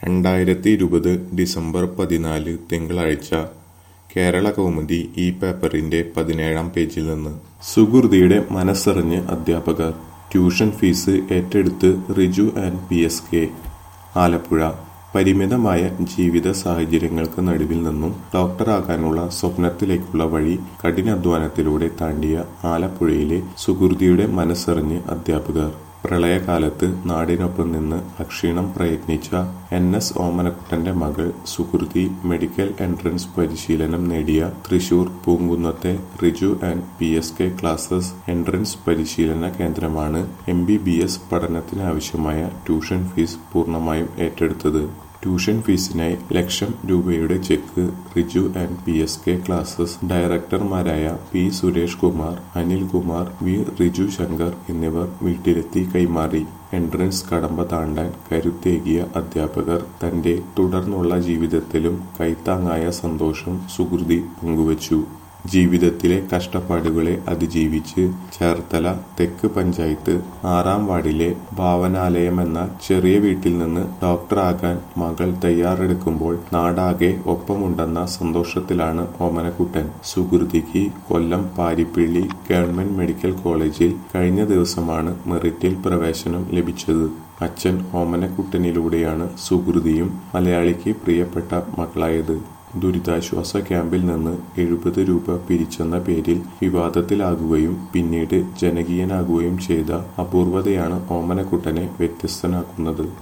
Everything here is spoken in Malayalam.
രണ്ടായിരത്തി ഇരുപത് ഡിസംബർ പതിനാല് തിങ്കളാഴ്ച കേരള കൗമുദി ഈ പേപ്പറിന്റെ പതിനേഴാം പേജിൽ നിന്ന് സുഹൃതിയുടെ മനസ്സറിഞ്ഞ് അധ്യാപകർ ട്യൂഷൻ ഫീസ് ഏറ്റെടുത്ത് Riju and P S K Alappuzha പരിമിതമായ ജീവിത സാഹചര്യങ്ങൾക്ക് നടുവിൽ നിന്നും ഡോക്ടറാകാനുള്ള സ്വപ്നത്തിലേക്കുള്ള വഴി കഠിനാധ്വാനത്തിലൂടെ താണ്ടിയ ആലപ്പുഴയിലെ സുഹൃതിയുടെ മനസ്സറിഞ്ഞ് അധ്യാപകർ പ്രളയകാലത്ത് നാടിനൊപ്പം നിന്ന് അക്ഷീണം പ്രയത്നിച്ച എൻ എസ് ഓമനക്കുട്ടന്റെ മകൾ സുഹൃതി മെഡിക്കൽ എൻട്രൻസ് പരിശീലനം നേടിയ തൃശൂർ പൂങ്കുന്നത്തെ Riju and P S K classes entrance പരിശീലന കേന്ദ്രമാണ് എം ബി ബി എസ് പഠനത്തിനാവശ്യമായ ട്യൂഷൻ ഫീസ് പൂർണ്ണമായും ഏറ്റെടുത്തത് ട്യൂഷൻ ഫീസിനായി ലക്ഷം രൂപയുടെ cheque Riju and P S K classes ഡയറക്ടർമാരായ പി സുരേഷ് കുമാർ അനിൽ കുമാർ വി റിജു ശങ്കർ എന്നിവർ വീട്ടിലെത്തി കൈമാറി എൻട്രൻസ് കടമ്പ താണ്ടാൻ കരുത്തേകിയ അധ്യാപകർ തന്റെ തുടർന്നുള്ള ജീവിതത്തിലും കൈത്താങ്ങായ സന്തോഷം സുഹൃതി പങ്കുവച്ചു ജീവിതത്തിലെ കഷ്ടപ്പാടുകളെ അതിജീവിച്ച് ചേർത്തല തെക്ക് പഞ്ചായത്ത് ആറാം വാർഡിലെ ഭാവനാലയമെന്ന ചെറിയ വീട്ടിൽ നിന്ന് ഡോക്ടറാകാൻ മകൾ തയ്യാറെടുക്കുമ്പോൾ നാടാകെ ഒപ്പമുണ്ടെന്ന സന്തോഷത്തിലാണ് ഓമനക്കുട്ടൻ സുഹൃതിക്ക് കൊല്ലം പാരിപ്പിള്ളി ഗവൺമെന്റ് മെഡിക്കൽ കോളേജിൽ കഴിഞ്ഞ ദിവസമാണ് മെറിറ്റിൽ പ്രവേശനം ലഭിച്ചത് അച്ഛൻ ഓമനക്കുട്ടനിലൂടെയാണ് സുഹൃതിയും മലയാളിക്ക് പ്രിയപ്പെട്ട മകളായത് ദുരിതാശ്വാസ ക്യാമ്പിൽ നിന്ന് എഴുപത് രൂപ പിരിച്ചെന്ന പേരിൽ വിവാദത്തിലാകുകയും പിന്നീട് ജനകീയനാകുകയും ചെയ്ത അപൂർവതയാണ് ഓമനക്കുട്ടനെ വ്യത്യസ്തനാക്കുന്നത്